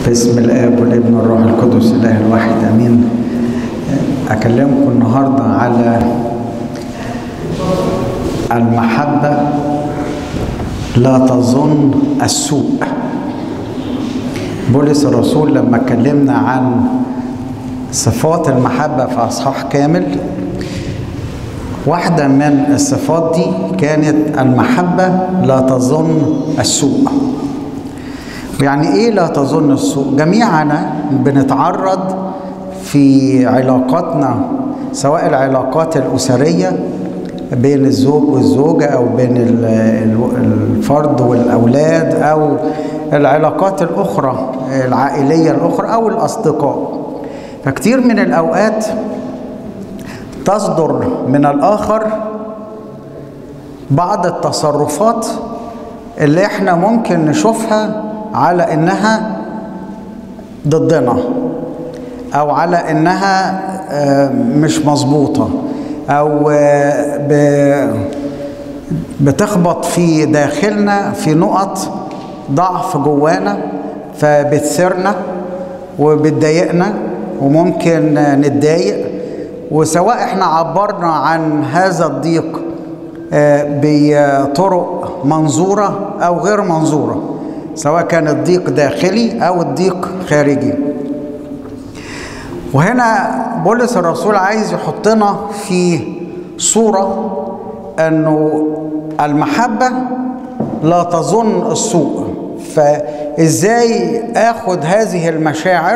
باسم الاب والابن والروح القدس اله الواحد امين اكلمكم النهارده على المحبه لا تظن السوء بولس الرسول لما اتكلمنا عن صفات المحبه في اصحاح كامل واحده من الصفات دي كانت المحبه لا تظن السوء يعني ايه لا تظن السوء جميعنا بنتعرض في علاقاتنا سواء العلاقات الاسريه بين الزوج والزوجه او بين الفرد والاولاد او العلاقات الاخرى العائليه الاخرى او الاصدقاء فكتير من الاوقات تصدر من الاخر بعض التصرفات اللي احنا ممكن نشوفها على انها ضدنا او على انها مش مظبوطه او بتخبط في داخلنا في نقط ضعف جوانا فبتثيرنا وبتضايقنا وممكن نتضايق وسواء احنا عبرنا عن هذا الضيق بطرق منظوره او غير منظوره سواء كان الضيق داخلي او الضيق خارجي وهنا بولس الرسول عايز يحطنا في صوره انه المحبه لا تظن السوء فازاي اخد هذه المشاعر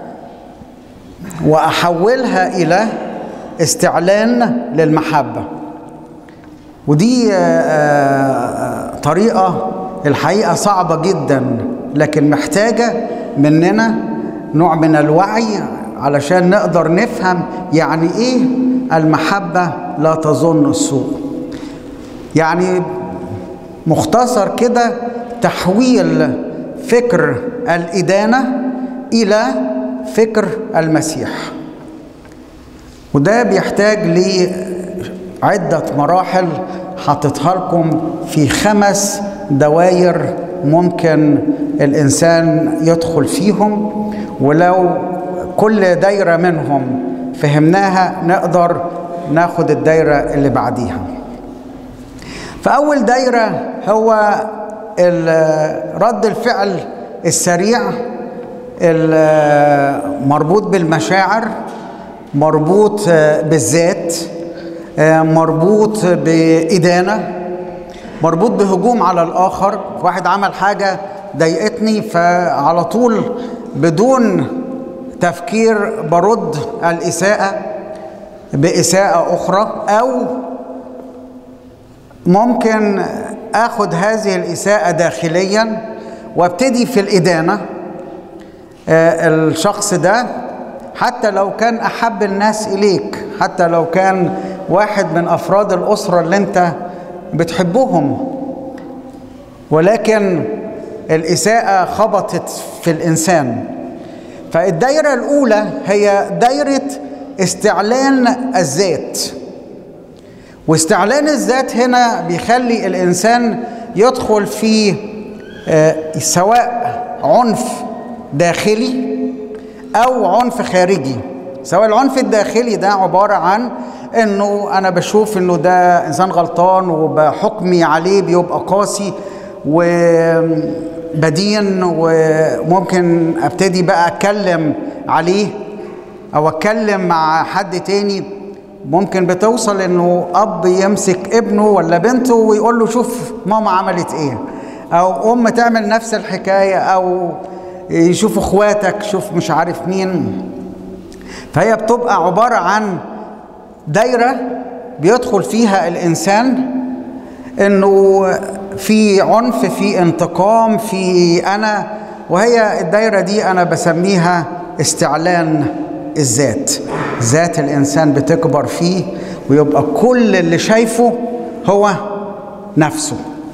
واحولها الى استعلان للمحبه ودي طريقه الحقيقه صعبه جدا لكن محتاجه مننا نوع من الوعي علشان نقدر نفهم يعني ايه المحبه لا تظن السوء يعني مختصر كده تحويل فكر الادانه الى فكر المسيح وده بيحتاج لعده مراحل حطيتها لكم في خمس دواير ممكن الانسان يدخل فيهم ولو كل دايره منهم فهمناها نقدر ناخد الدايره اللي بعديها فاول دايره هو رد الفعل السريع المربوط بالمشاعر مربوط بالذات مربوط بإدانة مربوط بهجوم على الآخر واحد عمل حاجة ضايقتني فعلى طول بدون تفكير برد الإساءة بإساءة أخرى أو ممكن آخد هذه الإساءة داخليا وابتدي في الإدانة الشخص ده حتى لو كان أحب الناس إليك حتى لو كان واحد من افراد الاسره اللي انت بتحبهم ولكن الاساءه خبطت في الانسان فالدايره الاولى هي دايره استعلان الذات واستعلان الذات هنا بيخلي الانسان يدخل في سواء عنف داخلي او عنف خارجي سواء العنف الداخلي ده عباره عن انه انا بشوف انه ده انسان غلطان وبحكمي عليه بيبقى قاسي وبدين وممكن ابتدي بقى اتكلم عليه او اتكلم مع حد تاني ممكن بتوصل انه اب يمسك ابنه ولا بنته ويقول له شوف ماما عملت ايه او ام تعمل نفس الحكايه او يشوف اخواتك شوف مش عارف مين فهي بتبقى عباره عن دايرة بيدخل فيها الإنسان إنه في عنف في انتقام في أنا وهي الدايرة دي أنا بسميها استعلان الذات ذات الإنسان بتكبر فيه ويبقى كل اللي شايفه هو نفسه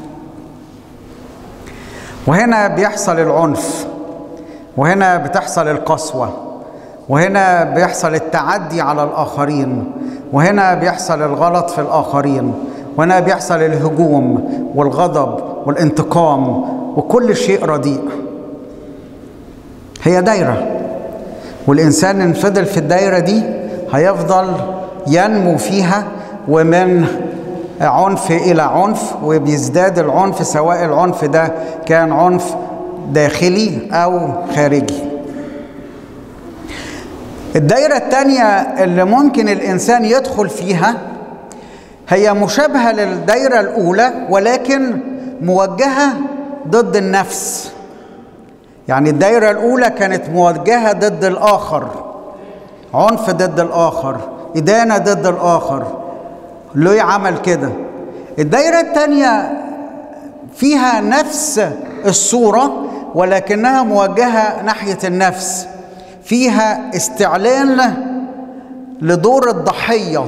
وهنا بيحصل العنف وهنا بتحصل القسوه وهنا بيحصل التعدي على الآخرين وهنا بيحصل الغلط في الآخرين وهنا بيحصل الهجوم والغضب والانتقام وكل شيء رديء هي دايرة والإنسان إن فضل في الدايرة دي هيفضل ينمو فيها ومن عنف إلى عنف وبيزداد العنف سواء العنف ده كان عنف داخلي أو خارجي الدايرة التانية اللي ممكن الإنسان يدخل فيها هي مشابهة للدايرة الأولى ولكن موجهة ضد النفس يعني الدايرة الأولى كانت موجهة ضد الآخر عنف ضد الآخر إدانة ضد الآخر ليه عمل كده الدايرة التانية فيها نفس الصورة ولكنها موجهة ناحية النفس فيها استعلان لدور الضحية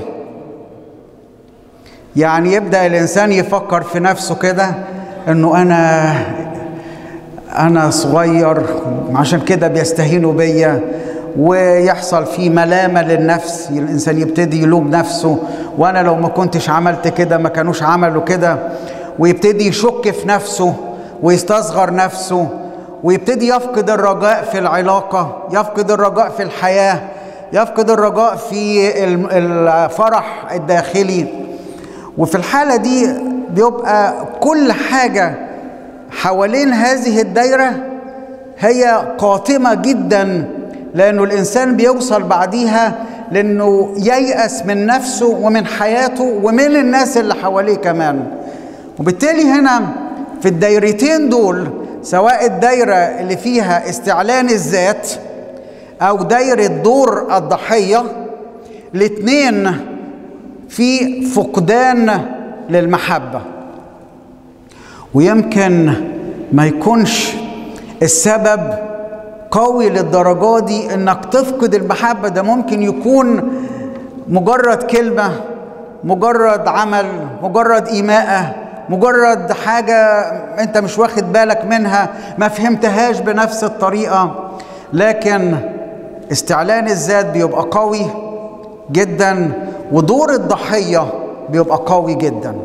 يعني يبدأ الإنسان يفكر في نفسه كده إنه أنا أنا صغير عشان كده بيستهينوا بيا ويحصل في ملامة للنفس الإنسان يبتدي يلوم نفسه وأنا لو ما كنتش عملت كده ما كانوش عملوا كده ويبتدي يشك في نفسه ويستصغر نفسه ويبتدي يفقد الرجاء في العلاقة يفقد الرجاء في الحياة يفقد الرجاء في الفرح الداخلي وفي الحالة دي بيبقى كل حاجة حوالين هذه الدايرة هي قاتمة جدا لأنه الإنسان بيوصل بعديها لأنه ييأس من نفسه ومن حياته ومن الناس اللي حواليه كمان وبالتالي هنا في الدايرتين دول سواء الدايرة اللي فيها استعلان الذات أو دايرة دور الضحية الاتنين في فقدان للمحبة ويمكن ما يكونش السبب قوي للدرجة دي انك تفقد المحبة ده ممكن يكون مجرد كلمة مجرد عمل مجرد إيماءة مجرد حاجة انت مش واخد بالك منها ما فهمتهاش بنفس الطريقة لكن استعلان الذات بيبقى قوي جدا ودور الضحية بيبقى قوي جدا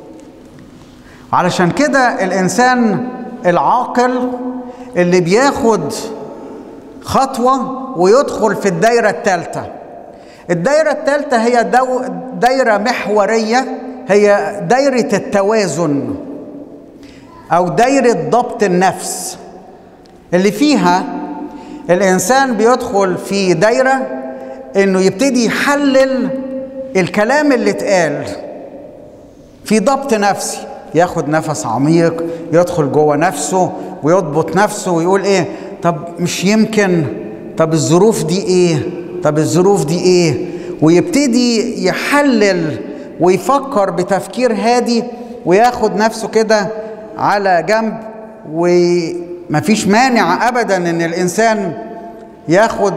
علشان كده الإنسان العاقل اللي بياخد خطوة ويدخل في الدايرة الثالثة الدايرة الثالثة هي دو دايرة محورية هي دايرة التوازن أو دايرة ضبط النفس اللي فيها الإنسان بيدخل في دايرة إنه يبتدي يحلل الكلام اللي اتقال في ضبط نفسي ياخد نفس عميق يدخل جوه نفسه ويضبط نفسه ويقول ايه طب مش يمكن طب الظروف دي ايه طب الظروف دي ايه ويبتدي يحلل ويفكر بتفكير هادي وياخد نفسه كده على جنب ومفيش مانع ابدا ان الانسان ياخد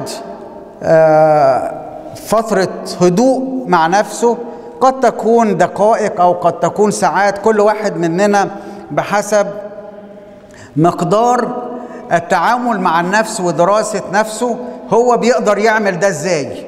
فتره هدوء مع نفسه قد تكون دقائق او قد تكون ساعات كل واحد مننا بحسب مقدار التعامل مع النفس ودراسه نفسه هو بيقدر يعمل ده ازاي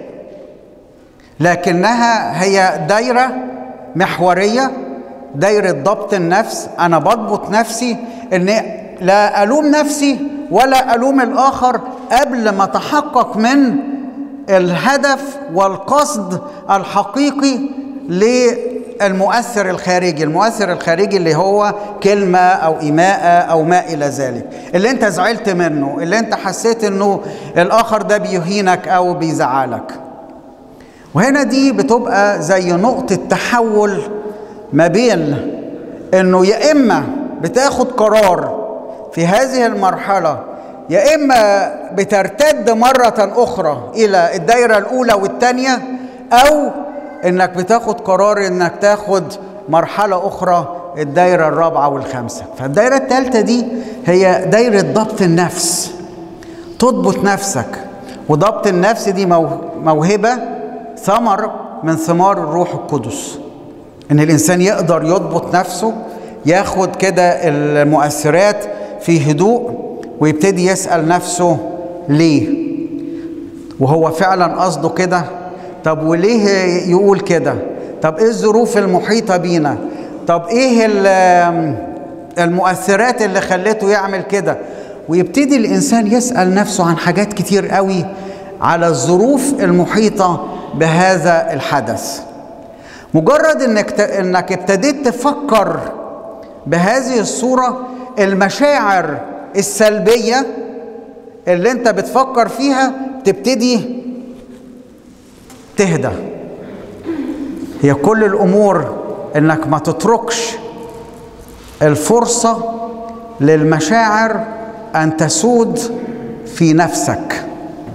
لكنها هي دايره محوريه دايره ضبط النفس انا بضبط نفسي ان لا الوم نفسي ولا الوم الاخر قبل ما اتحقق من الهدف والقصد الحقيقي للمؤثر الخارجي المؤثر الخارجي اللي هو كلمة أو إيماءة أو ما إلى ذلك اللي أنت زعلت منه اللي أنت حسيت أنه الآخر ده بيهينك أو بيزعلك وهنا دي بتبقى زي نقطة تحول ما بين أنه يا إما بتاخد قرار في هذه المرحلة يا إما بترتد مرة أخرى إلى الدايرة الأولى والثانية أو انك بتاخد قرار انك تاخد مرحلة أخرى الدايرة الرابعة والخامسة فالدايرة الثالثة دي هي دايرة ضبط النفس تضبط نفسك وضبط النفس دي موهبة ثمر من ثمار الروح القدس ان الانسان يقدر يضبط نفسه ياخد كده المؤثرات في هدوء ويبتدي يسأل نفسه ليه وهو فعلا قصده كده طب وليه يقول كده طب ايه الظروف المحيطة بينا طب ايه المؤثرات اللي خلته يعمل كده ويبتدي الانسان يسال نفسه عن حاجات كتير قوي على الظروف المحيطه بهذا الحدث مجرد انك انك ابتديت تفكر بهذه الصوره المشاعر السلبيه اللي انت بتفكر فيها تبتدي تهدى هي كل الامور انك ما تتركش الفرصه للمشاعر ان تسود في نفسك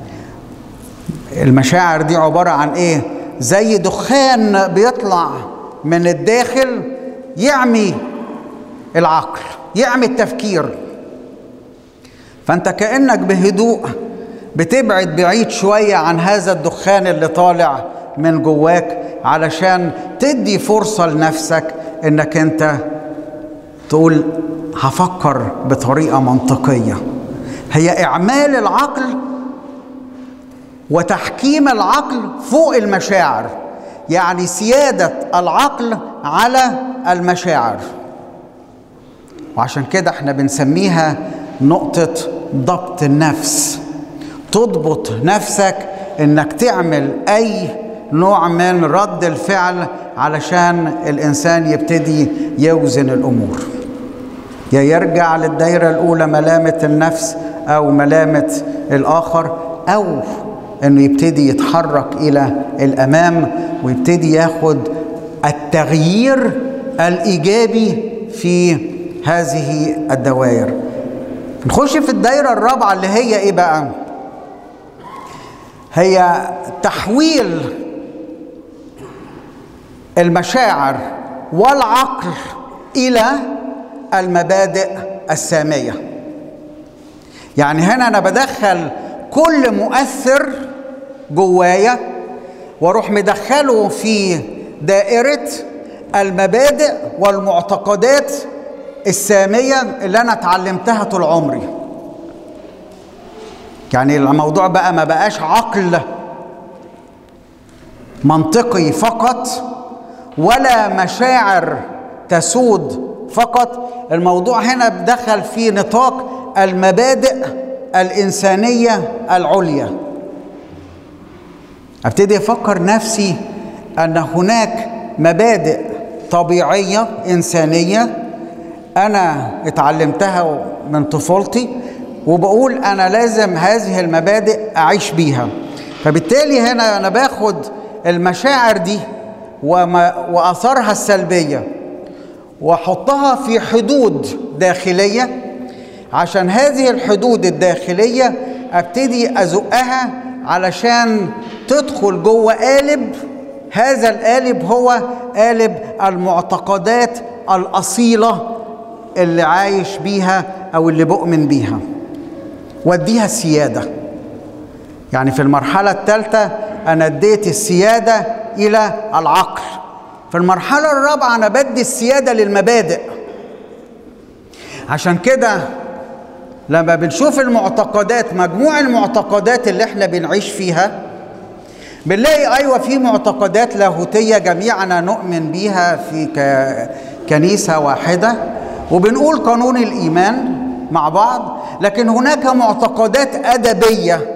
المشاعر دي عباره عن ايه زي دخان بيطلع من الداخل يعمي العقل يعمي التفكير فانت كانك بهدوء بتبعد بعيد شويه عن هذا الدخان اللي طالع من جواك علشان تدي فرصه لنفسك انك انت تقول هفكر بطريقه منطقيه هي اعمال العقل وتحكيم العقل فوق المشاعر يعني سياده العقل على المشاعر وعشان كده احنا بنسميها نقطه ضبط النفس تضبط نفسك انك تعمل اي نوع من رد الفعل علشان الانسان يبتدي يوزن الامور يا يرجع للدايره الاولى ملامه النفس او ملامه الاخر او انه يبتدي يتحرك الى الامام ويبتدي ياخد التغيير الايجابي في هذه الدوائر نخش في الدايره الرابعه اللي هي ايه بقى هي تحويل المشاعر والعقل الى المبادئ الساميه يعني هنا انا بدخل كل مؤثر جوايا واروح مدخله في دائره المبادئ والمعتقدات الساميه اللي انا اتعلمتها طول عمري يعني الموضوع بقى ما بقاش عقل منطقي فقط ولا مشاعر تسود فقط الموضوع هنا دخل في نطاق المبادئ الإنسانية العليا ابتدي أفكر نفسي أن هناك مبادئ طبيعية إنسانية أنا اتعلمتها من طفولتي وبقول أنا لازم هذه المبادئ أعيش بيها فبالتالي هنا أنا باخد المشاعر دي وما وأثارها السلبية وأحطها في حدود داخلية عشان هذه الحدود الداخلية أبتدي أزقها علشان تدخل جوه قالب هذا القالب هو قالب المعتقدات الأصيلة اللي عايش بيها أو اللي بؤمن بيها واديها السيادة يعني في المرحلة الثالثة أنا اديت السيادة إلى العقل في المرحلة الرابعة أنا بدي السيادة للمبادئ عشان كده لما بنشوف المعتقدات مجموع المعتقدات اللي احنا بنعيش فيها بنلاقي ايوه في معتقدات لاهوتيه جميعنا نؤمن بيها في كنيسه واحده وبنقول قانون الايمان مع بعض لكن هناك معتقدات ادبيه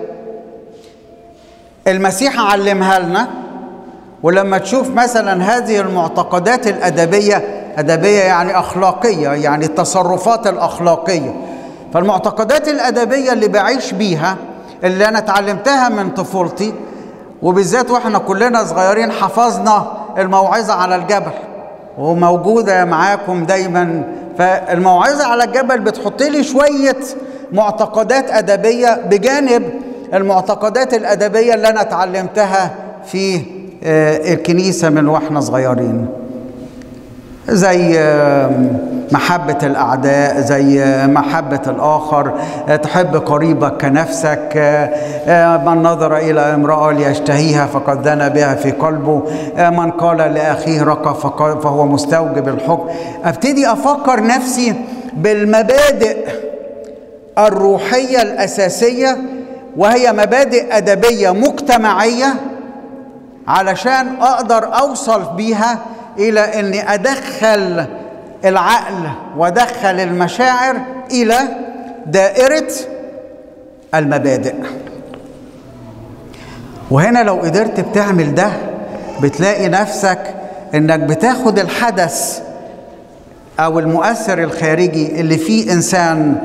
المسيح علمها لنا ولما تشوف مثلا هذه المعتقدات الادبيه ادبيه يعني اخلاقيه يعني التصرفات الاخلاقيه فالمعتقدات الادبيه اللي بعيش بيها اللي انا اتعلمتها من طفولتي وبالذات واحنا كلنا صغيرين حفظنا الموعظه على الجبل وموجوده معاكم دايما فالموعظه على الجبل بتحط لي شويه معتقدات ادبيه بجانب المعتقدات الادبيه اللي انا اتعلمتها في الكنيسه من واحنا صغيرين زي محبة الأعداء زي محبة الآخر تحب قريبك كنفسك من نظر إلى امرأة ليشتهيها فقد دنا بها في قلبه من قال لأخيه رقى فهو مستوجب الحكم أبتدي أفكر نفسي بالمبادئ الروحية الأساسية وهي مبادئ أدبية مجتمعية علشان أقدر أوصل بيها الى اني ادخل العقل وادخل المشاعر الى دائرة المبادئ وهنا لو قدرت بتعمل ده بتلاقي نفسك انك بتاخد الحدث او المؤثر الخارجي اللي فيه انسان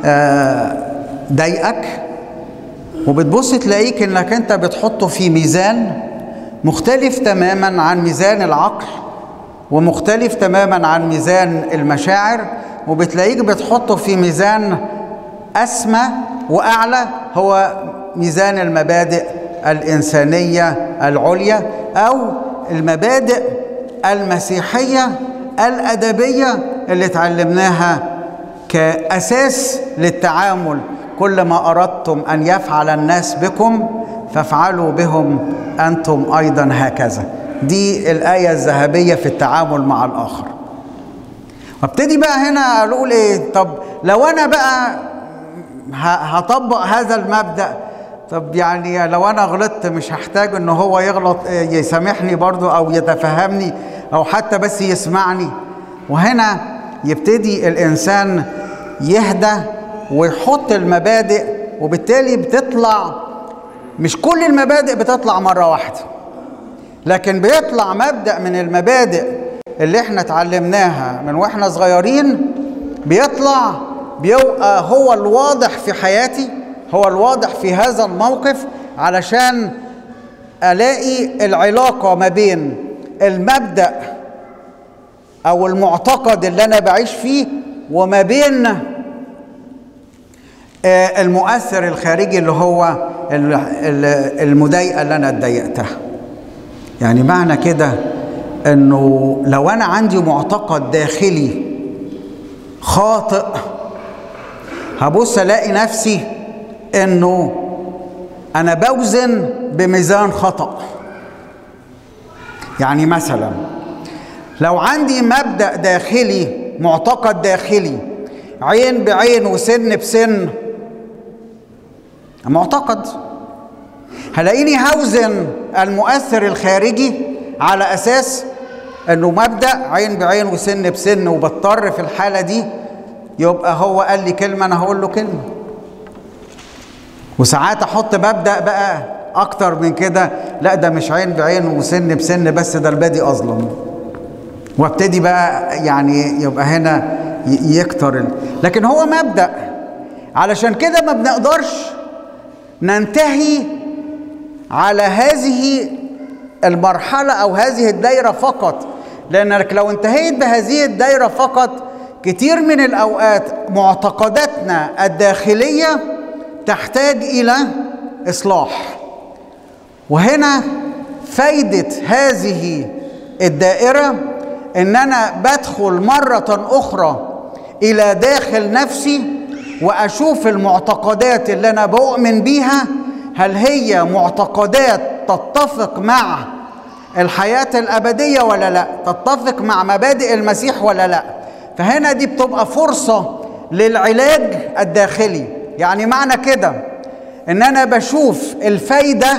ضايقك وبتبص تلاقيك انك انت بتحطه في ميزان مختلف تماما عن ميزان العقل ومختلف تماما عن ميزان المشاعر وبتلاقيك بتحطه في ميزان اسمى واعلى هو ميزان المبادئ الانسانيه العليا او المبادئ المسيحيه الادبيه اللي اتعلمناها كاساس للتعامل كل ما اردتم ان يفعل الناس بكم فافعلوا بهم انتم ايضا هكذا دي الايه الذهبيه في التعامل مع الاخر وابتدي بقى هنا اقول ايه طب لو انا بقى هطبق هذا المبدا طب يعني لو انا غلطت مش هحتاج ان هو يغلط يسامحني برضو او يتفهمني او حتى بس يسمعني وهنا يبتدي الانسان يهدى ويحط المبادئ وبالتالي بتطلع مش كل المبادئ بتطلع مره واحده لكن بيطلع مبدا من المبادئ اللي احنا اتعلمناها من واحنا صغيرين بيطلع بيبقى هو الواضح في حياتي هو الواضح في هذا الموقف علشان الاقي العلاقه ما بين المبدا او المعتقد اللي انا بعيش فيه وما بين المؤثر الخارجي اللي هو المضايقه اللي انا اتضايقتها يعني معنى كده انه لو انا عندي معتقد داخلي خاطئ هبص الاقي نفسي انه انا بوزن بميزان خطا يعني مثلا لو عندي مبدا داخلي معتقد داخلي عين بعين وسن بسن معتقد هلاقيني هوزن المؤثر الخارجي على اساس انه مبدا عين بعين وسن بسن وبضطر في الحاله دي يبقى هو قال لي كلمه انا هقول له كلمه وساعات احط مبدا بقى اكتر من كده لا ده مش عين بعين وسن بسن بس ده البادي اظلم وابتدي بقى يعني يبقى هنا يكتر لكن هو مبدا علشان كده ما بنقدرش ننتهي على هذه المرحله او هذه الدايره فقط لانك لو انتهيت بهذه الدايره فقط كتير من الاوقات معتقداتنا الداخليه تحتاج الى اصلاح وهنا فايده هذه الدائره ان انا بدخل مره اخرى الى داخل نفسي واشوف المعتقدات اللي انا بؤمن بيها هل هي معتقدات تتفق مع الحياه الابديه ولا لا تتفق مع مبادئ المسيح ولا لا فهنا دي بتبقى فرصه للعلاج الداخلي يعني معنى كده ان انا بشوف الفايده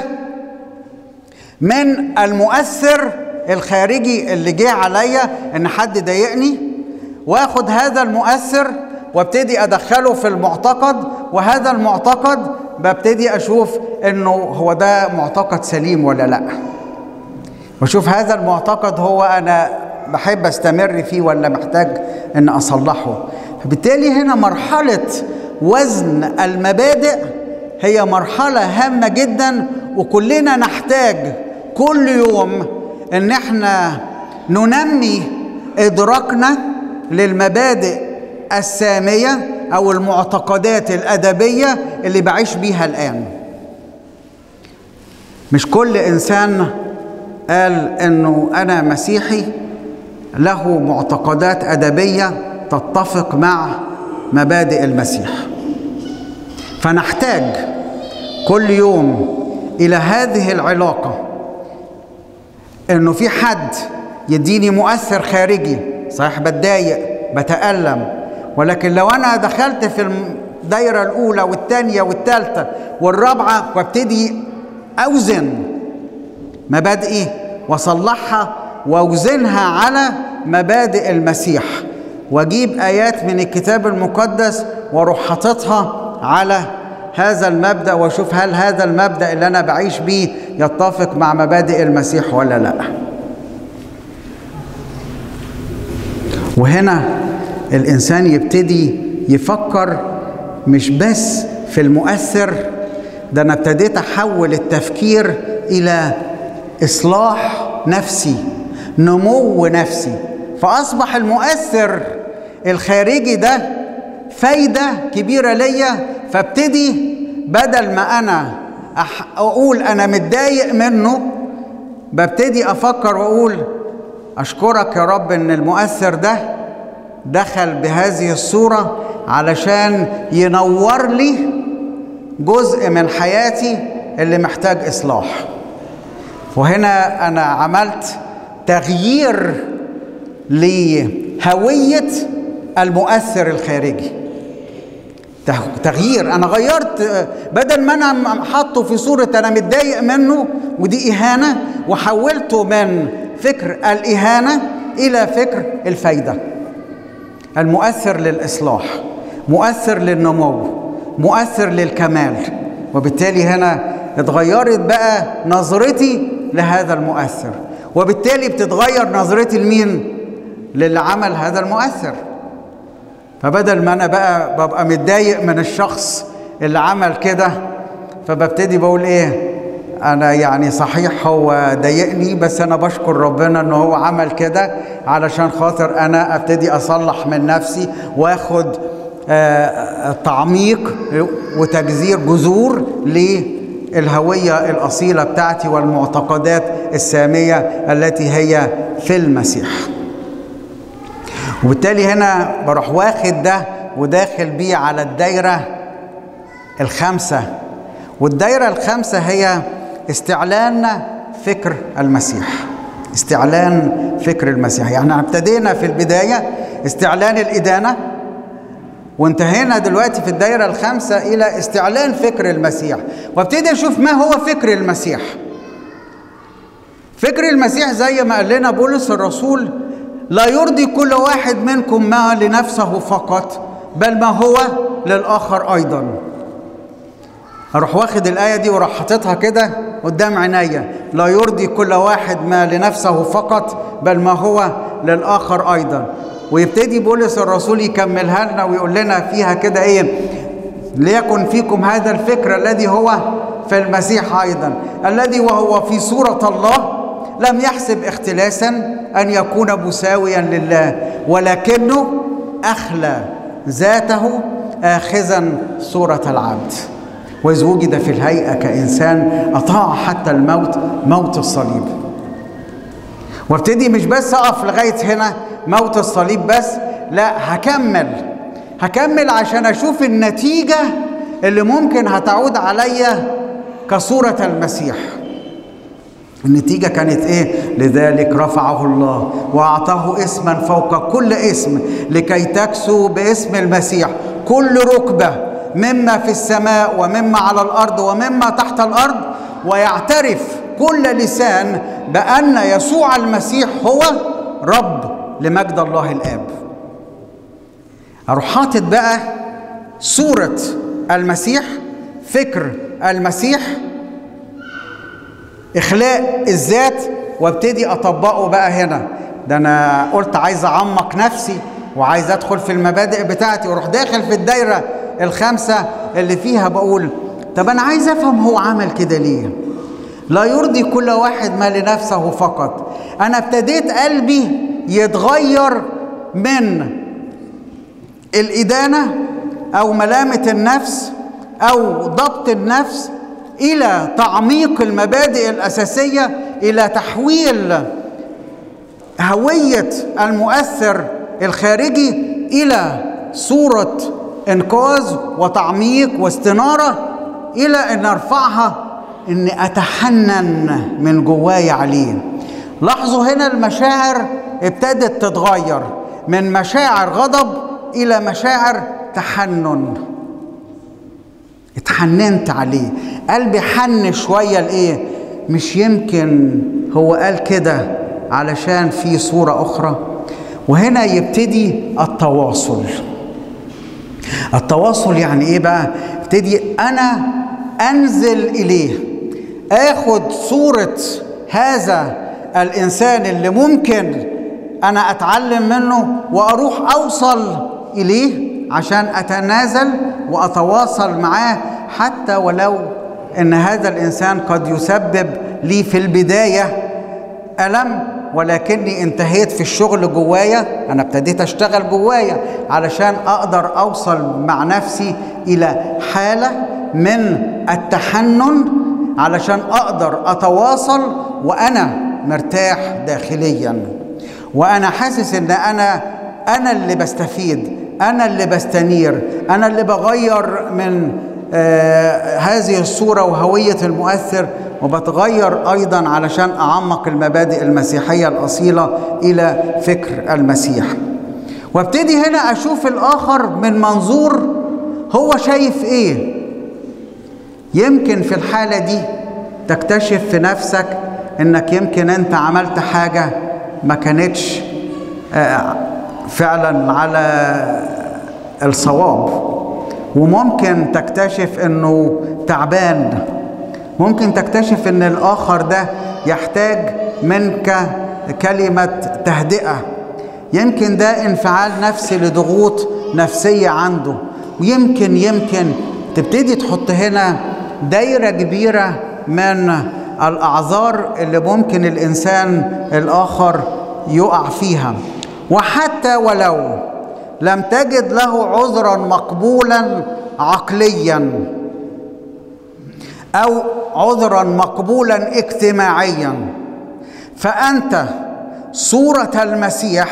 من المؤثر الخارجي اللي جه عليا ان حد ضايقني واخد هذا المؤثر وابتدي ادخله في المعتقد وهذا المعتقد ببتدي اشوف انه هو ده معتقد سليم ولا لا واشوف هذا المعتقد هو انا بحب استمر فيه ولا محتاج ان اصلحه فبالتالي هنا مرحله وزن المبادئ هي مرحله هامه جدا وكلنا نحتاج كل يوم ان احنا ننمي ادراكنا للمبادئ الساميه او المعتقدات الادبيه اللي بعيش بيها الان مش كل انسان قال انه انا مسيحي له معتقدات ادبيه تتفق مع مبادئ المسيح فنحتاج كل يوم الى هذه العلاقه انه في حد يديني مؤثر خارجي صحيح بتضايق بتألم ولكن لو انا دخلت في الدايره الاولى والثانيه والثالثه والرابعه وابتدي اوزن مبادئي واصلحها واوزنها على مبادئ المسيح واجيب ايات من الكتاب المقدس واروح حاططها على هذا المبدا واشوف هل هذا المبدا اللي انا بعيش بيه يتفق مع مبادئ المسيح ولا لا وهنا الانسان يبتدي يفكر مش بس في المؤثر ده انا ابتديت احول التفكير الى اصلاح نفسي نمو نفسي فاصبح المؤثر الخارجي ده فايده كبيره ليا فابتدي بدل ما انا اقول انا متضايق منه ببتدي افكر واقول اشكرك يا رب ان المؤثر ده دخل بهذه الصوره علشان ينور لي جزء من حياتي اللي محتاج اصلاح وهنا انا عملت تغيير لهويه المؤثر الخارجي تغيير انا غيرت بدل ما انا حاطه في صوره انا متضايق منه ودي اهانه وحولته من فكر الاهانه الى فكر الفايده المؤثر للاصلاح مؤثر للنمو مؤثر للكمال وبالتالي هنا اتغيرت بقى نظرتي لهذا المؤثر وبالتالي بتتغير نظرتي لمين للي عمل هذا المؤثر فبدل ما انا بقى ببقى متضايق من الشخص اللي عمل كده فببتدي بقول ايه انا يعني صحيح هو ضايقني بس انا بشكر ربنا ان هو عمل كده علشان خاطر انا ابتدي اصلح من نفسي واخد آه تعميق وتجذير جذور للهويه الاصيله بتاعتي والمعتقدات الساميه التي هي في المسيح وبالتالي هنا بروح واخد ده وداخل بيه على الدايره الخامسه والدايره الخامسه هي استعلان فكر المسيح استعلان فكر المسيح يعني ابتدينا في البدايه استعلان الادانه وانتهينا دلوقتي في الدايره الخامسه الى استعلان فكر المسيح وابتدي اشوف ما هو فكر المسيح فكر المسيح زي ما قال لنا بولس الرسول لا يرضي كل واحد منكم ما لنفسه فقط بل ما هو للاخر ايضا اروح واخد الايه دي واروح حاططها كده قدام عينيا لا يرضي كل واحد ما لنفسه فقط بل ما هو للاخر ايضا ويبتدي بولس الرسول يكملها لنا ويقول لنا فيها كده ايه ليكن فيكم هذا الفكر الذي هو في المسيح ايضا الذي وهو في صوره الله لم يحسب اختلاسا ان يكون مساويا لله ولكنه اخلى ذاته اخذا صوره العبد واذ وجد في الهيئه كانسان اطاع حتى الموت موت الصليب وابتدي مش بس اقف لغايه هنا موت الصليب بس لا هكمل هكمل عشان اشوف النتيجه اللي ممكن هتعود عليا كصوره المسيح النتيجة كانت إيه؟ لذلك رفعه الله وأعطاه اسما فوق كل اسم لكي تكسو باسم المسيح كل ركبة مما في السماء ومما على الأرض ومما تحت الأرض ويعترف كل لسان بأن يسوع المسيح هو رب لمجد الله الآب أروح حاطط بقى صورة المسيح فكر المسيح اخلاء الذات وابتدي اطبقه بقى هنا ده انا قلت عايز اعمق نفسي وعايز ادخل في المبادئ بتاعتي واروح داخل في الدايره الخامسه اللي فيها بقول طب انا عايز افهم هو عمل كده ليه لا يرضي كل واحد ما لنفسه فقط انا ابتديت قلبي يتغير من الادانه او ملامه النفس او ضبط النفس الى تعميق المبادئ الاساسيه الى تحويل هويه المؤثر الخارجي الى صوره انقاذ وتعميق واستناره الى ان ارفعها اني اتحنن من جواي عليه لاحظوا هنا المشاعر ابتدت تتغير من مشاعر غضب الى مشاعر تحنن اتحننت عليه قلبي حن شويه لايه مش يمكن هو قال كده علشان في صوره اخرى وهنا يبتدي التواصل التواصل يعني ايه بقى ابتدي انا انزل اليه اخد صوره هذا الانسان اللي ممكن انا اتعلم منه واروح اوصل اليه عشان اتنازل واتواصل معاه حتى ولو ان هذا الانسان قد يسبب لي في البدايه الم ولكني انتهيت في الشغل جوايا انا ابتديت اشتغل جوايا علشان اقدر اوصل مع نفسي الى حاله من التحنن علشان اقدر اتواصل وانا مرتاح داخليا وانا حاسس ان انا انا اللي بستفيد انا اللي بستنير انا اللي بغير من آه هذه الصوره وهويه المؤثر وبتغير ايضا علشان اعمق المبادئ المسيحيه الاصيله الى فكر المسيح وابتدي هنا اشوف الاخر من منظور هو شايف ايه يمكن في الحاله دي تكتشف في نفسك انك يمكن انت عملت حاجه ما كانتش فعلا على الصواب وممكن تكتشف انه تعبان ممكن تكتشف ان الاخر ده يحتاج منك كلمه تهدئه يمكن ده انفعال نفسي لضغوط نفسيه عنده ويمكن يمكن تبتدي تحط هنا دايره كبيره من الاعذار اللي ممكن الانسان الاخر يقع فيها وحتى ولو لم تجد له عذرا مقبولا عقليا او عذرا مقبولا اجتماعيا فانت صوره المسيح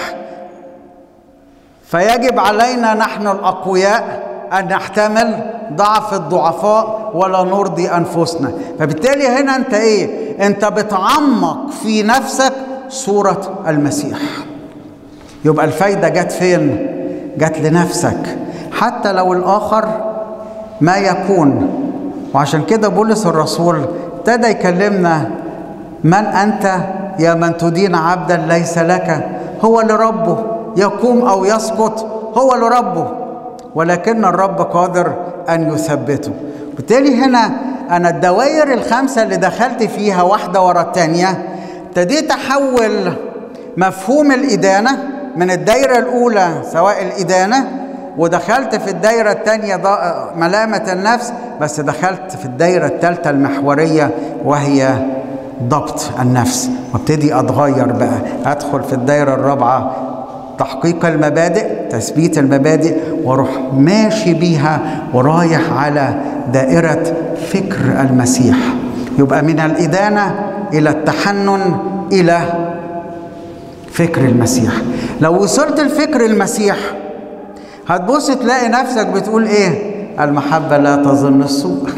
فيجب علينا نحن الاقوياء ان نحتمل ضعف الضعفاء ولا نرضي انفسنا فبالتالي هنا انت ايه انت بتعمق في نفسك صوره المسيح يبقى الفايده جت فين جت لنفسك حتى لو الاخر ما يكون وعشان كده بولس الرسول ابتدى يكلمنا من انت يا من تدين عبدا ليس لك هو لربه يقوم او يسقط هو لربه ولكن الرب قادر ان يثبته بالتالي هنا انا الدوائر الخمسه اللي دخلت فيها واحده ورا الثانيه ابتديت احول مفهوم الادانه من الدايره الاولى سواء الادانه ودخلت في الدايره الثانيه ملامه النفس بس دخلت في الدايره الثالثه المحوريه وهي ضبط النفس وابتدي اتغير بقى ادخل في الدايره الرابعه تحقيق المبادئ تثبيت المبادئ واروح ماشي بيها ورايح على دائره فكر المسيح يبقى من الادانه الى التحنن الى فكر المسيح لو وصلت لفكر المسيح هتبص تلاقي نفسك بتقول ايه المحبه لا تظن السوء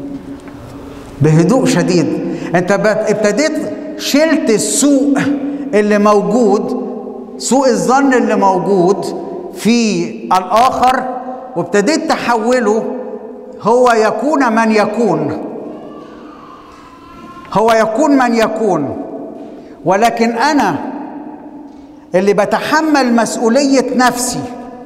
بهدوء شديد انت ابتديت شلت السوء اللي موجود سوء الظن اللي موجود في الاخر وابتديت تحوله هو يكون من يكون هو يكون من يكون ولكن انا اللي بتحمل مسؤوليه نفسي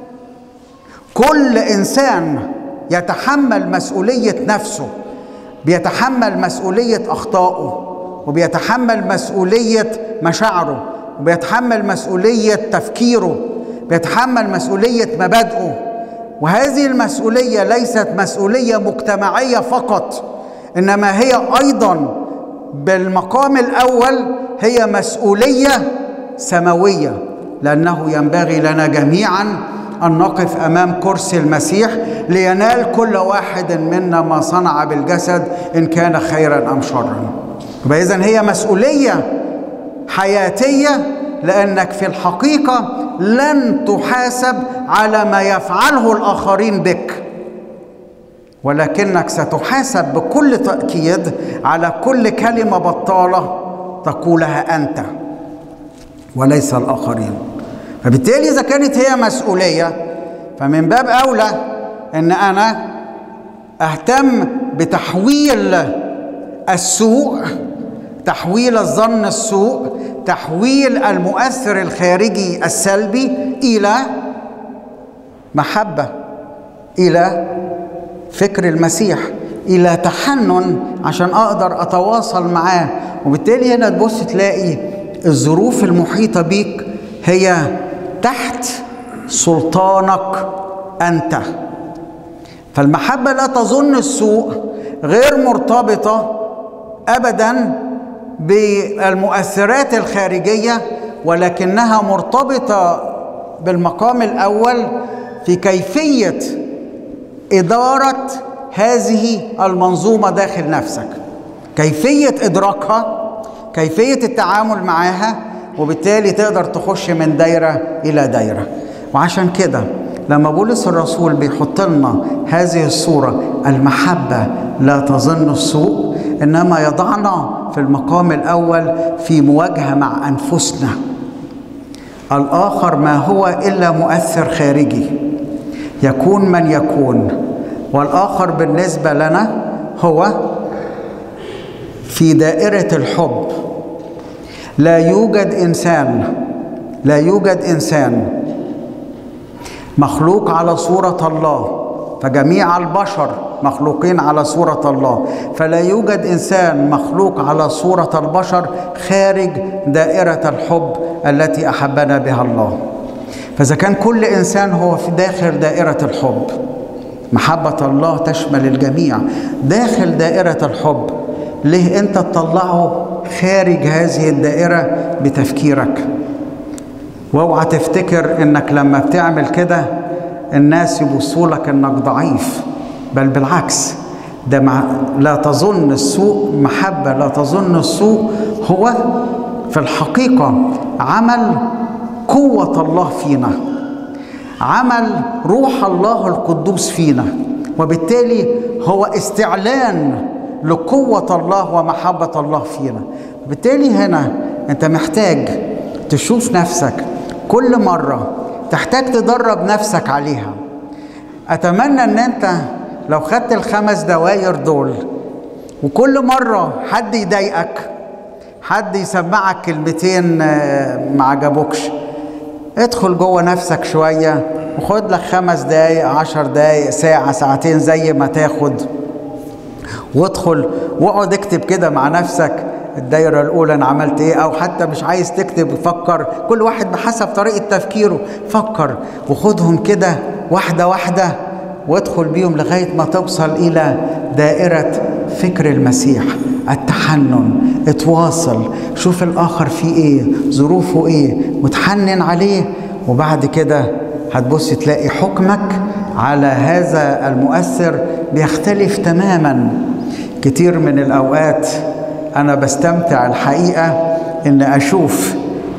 كل انسان يتحمل مسؤوليه نفسه بيتحمل مسؤوليه اخطائه وبيتحمل مسؤوليه مشاعره وبيتحمل مسؤوليه تفكيره بيتحمل مسؤوليه مبادئه وهذه المسؤوليه ليست مسؤوليه مجتمعيه فقط انما هي ايضا بالمقام الاول هي مسؤوليه سماويه لانه ينبغي لنا جميعا ان نقف امام كرسي المسيح لينال كل واحد منا ما صنع بالجسد ان كان خيرا ام شرا يبقى اذا هي مسؤوليه حياتيه لانك في الحقيقه لن تحاسب على ما يفعله الاخرين بك ولكنك ستحاسب بكل تاكيد على كل كلمه بطاله تقولها انت وليس الاخرين فبالتالي اذا كانت هي مسؤوليه فمن باب اولى ان انا اهتم بتحويل السوء تحويل الظن السوء تحويل المؤثر الخارجي السلبي الى محبه الى فكر المسيح الى تحنن عشان اقدر اتواصل معاه وبالتالي هنا تبص تلاقي الظروف المحيطه بيك هي تحت سلطانك انت فالمحبه لا تظن السوء غير مرتبطه ابدا بالمؤثرات الخارجيه ولكنها مرتبطه بالمقام الاول في كيفيه اداره هذه المنظومه داخل نفسك كيفيه ادراكها كيفيه التعامل معاها وبالتالي تقدر تخش من دايره الى دايره وعشان كده لما بولس الرسول بيحط لنا هذه الصوره المحبه لا تظن السوء انما يضعنا في المقام الاول في مواجهه مع انفسنا الاخر ما هو الا مؤثر خارجي يكون من يكون والاخر بالنسبه لنا هو في دائره الحب لا يوجد انسان لا يوجد انسان مخلوق على صوره الله فجميع البشر مخلوقين على صورة الله فلا يوجد إنسان مخلوق على صورة البشر خارج دائرة الحب التي أحبنا بها الله فإذا كان كل إنسان هو في داخل دائرة الحب محبة الله تشمل الجميع داخل دائرة الحب ليه أنت تطلعه خارج هذه الدائرة بتفكيرك واوعى تفتكر انك لما بتعمل كده الناس يبصوا لك انك ضعيف بل بالعكس ده مع لا تظن السوء محبة لا تظن السوء هو في الحقيقة عمل قوة الله فينا عمل روح الله القدوس فينا وبالتالي هو استعلان لقوة الله ومحبة الله فينا بالتالي هنا انت محتاج تشوف نفسك كل مرة تحتاج تدرب نفسك عليها أتمنى أن أنت لو خدت الخمس دواير دول وكل مرة حد يضايقك حد يسمعك كلمتين ما عجبوكش ادخل جوه نفسك شوية وخد لك خمس دقايق عشر دقايق ساعة ساعتين زي ما تاخد وادخل واقعد اكتب كده مع نفسك الدايرة الأولى أنا عملت إيه أو حتى مش عايز تكتب فكر كل واحد بحسب طريقة تفكيره فكر وخدهم كده واحدة واحدة وادخل بيهم لغاية ما توصل إلى دائرة فكر المسيح التحنن اتواصل شوف الآخر فيه إيه ظروفه إيه وتحنن عليه وبعد كده هتبص تلاقي حكمك على هذا المؤثر بيختلف تماما كتير من الأوقات أنا بستمتع الحقيقة إن أشوف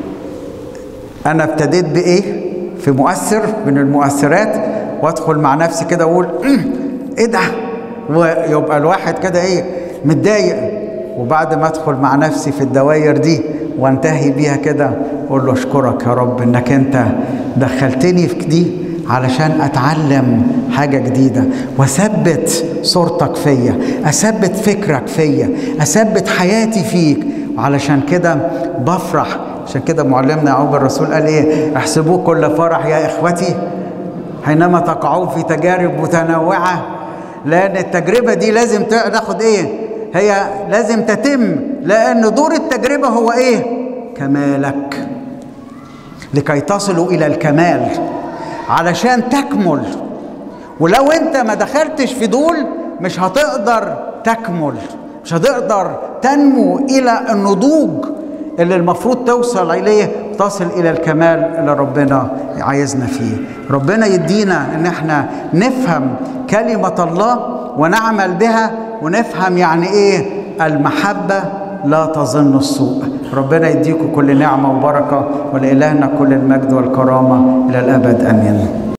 أنا ابتديت بإيه في مؤثر من المؤثرات وأدخل مع نفسي كده وأقول إيه ده ويبقى الواحد كده إيه متضايق وبعد ما أدخل مع نفسي في الدواير دي وانتهي بيها كده أقول له أشكرك يا رب إنك أنت دخلتني في دي علشان اتعلم حاجه جديده واثبت صورتك فيا اثبت فكرك فيا اثبت حياتي فيك علشان كده بفرح عشان كده معلمنا يعقوب الرسول قال ايه احسبوه كل فرح يا اخوتي حينما تقعون في تجارب متنوعه لان التجربه دي لازم تاخد ايه هي لازم تتم لان دور التجربه هو ايه كمالك لكي تصلوا الى الكمال علشان تكمل ولو انت ما دخلتش في دول مش هتقدر تكمل مش هتقدر تنمو الى النضوج اللي المفروض توصل اليه تصل الى الكمال اللي ربنا عايزنا فيه ربنا يدينا ان احنا نفهم كلمة الله ونعمل بها ونفهم يعني ايه المحبة لا تظن السوء ربنا يديكم كل نعمة وبركة ولإلهنا كل المجد والكرامة إلى الأبد آمين